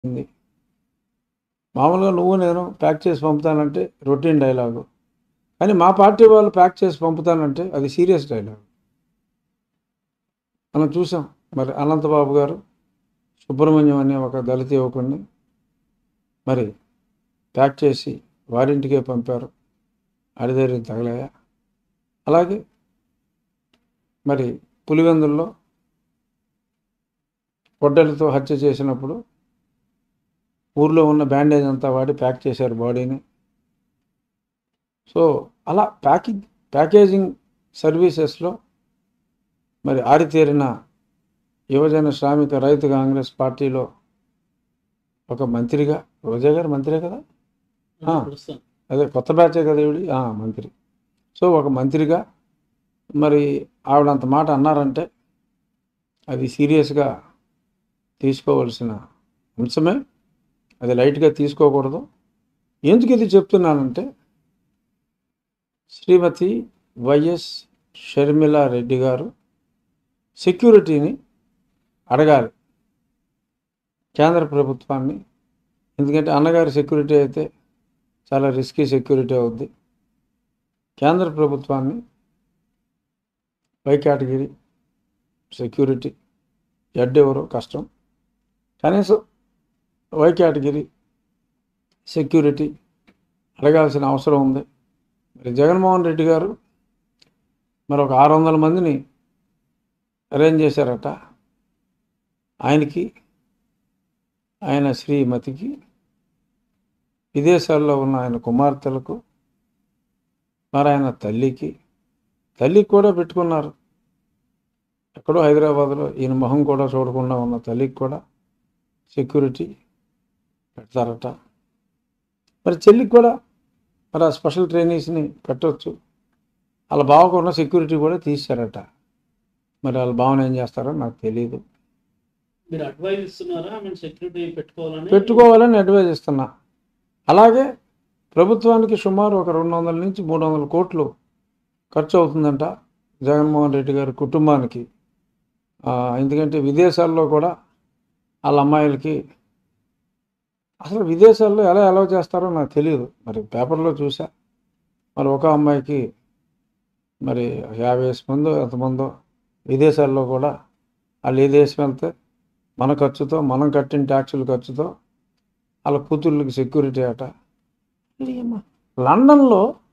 ఉంది మామూలుగా నువ్వు నేను ప్యాక్ చేసి పంపుతానంటే రొటీన్ డైలాగు కానీ మా పార్టీ వాళ్ళు ప్యాక్ చేసి పంపుతానంటే అది సీరియస్ డైలాగ్ మనం చూసాం మరి అనంతబాబు గారు సుబ్రహ్మణ్యం అనే ఒక దళిత యువకుడిని మరి ప్యాక్ చేసి వారింటికే పంపారు అడిదేరి తగలయ్యా అలాగే మరి పులివెందుల్లో గొడ్డలతో హత్య చేసినప్పుడు ఊర్లో ఉన్న బ్యాండేజ్ అంతా వాడి ప్యాక్ చేశారు బాడీని సో అలా ప్యాకింగ్ ప్యాకేజింగ్ సర్వీసెస్లో మరి ఆరితేరిన యువజన శ్రామిక రైతు కాంగ్రెస్ పార్టీలో ఒక మంత్రిగా రోజా గారు మంత్రే కదా ఆ. ప్రస్తుతం అదే కొత్త బ్యాచే కదా ఈవిడి ఆ, మంత్రి సో ఒక మంత్రిగా మరి ఆవిడ అంత మాట అన్నారంటే అది సీరియస్గా తీసుకోవలసిన అంశమే అది లైట్గా తీసుకోకూడదు ఎందుకు ఇది చెప్తున్నానంటే శ్రీమతి వైఎస్ షర్మిలా రెడ్డి గారు సెక్యూరిటీని అడగాలి కేంద్ర ప్రభుత్వాన్ని ఎందుకంటే అన్నగారి సెక్యూరిటీ అయితే చాలా రిస్కీ సెక్యూరిటీ అవుద్ది కేంద్ర ప్రభుత్వాన్ని పై కేటగిరీ సెక్యూరిటీ హెడ్ ఎవరో కష్టం కనీసం వై కేటగిరీ సెక్యూరిటీ అడగాల్సిన అవసరం ఉంది మరి జగన్మోహన్ రెడ్డి గారు మరి ఒక ఆరు వందల మందిని అరేంజ్ చేశారట ఆయనకి ఆయన శ్రీమతికి విదేశాల్లో ఉన్న ఆయన కుమార్తెలకు మరి ఆయన తల్లికి తల్లికి కూడా పెట్టుకున్నారు ఎక్కడో హైదరాబాద్లో ఈయన మొహం కూడా చూడకుండా ఉన్న తల్లికి కూడా సెక్యూరిటీ పెడతారట మరి చెల్లికి కూడా మరి ఆ స్పెషల్ ట్రైనీస్ని పెట్టవచ్చు వాళ్ళ బావకు ఉన్న సెక్యూరిటీ కూడా తీశారట మరి వాళ్ళ భావన ఏం చేస్తారో నాకు తెలియదు మీరు అడ్వైజ్ ఇస్తున్నారా మేము సెక్యూరిటీ పెట్టుకోవాలని పెట్టుకోవాలని అడ్వైజ్ ఇస్తున్నా అలాగే ప్రభుత్వానికి సుమారు ఒక రెండు వందల నుంచి మూడు వందల కోట్లు ఖర్చు అవుతుందంట జగన్మోహన్ రెడ్డి గారి కుటుంబానికి ఆ, ఎందుకంటే విదేశాల్లో కూడా వాళ్ళ అమ్మాయిలకి అసలు విదేశాల్లో ఎలా ఎలా చేస్తారో నాకు తెలియదు మరి పేపర్లో చూసా మరి ఒక అమ్మాయికి మరి యాభై వేసి మందో ఎంతమందో విదేశాల్లో కూడా వాళ్ళు ఏ దేశం వెళ్తే మన ఖర్చుతో మనం కట్టిన ట్యాక్సుల ఖర్చుతో వాళ్ళ కూతుర్లకి సెక్యూరిటీ అట లండన్లో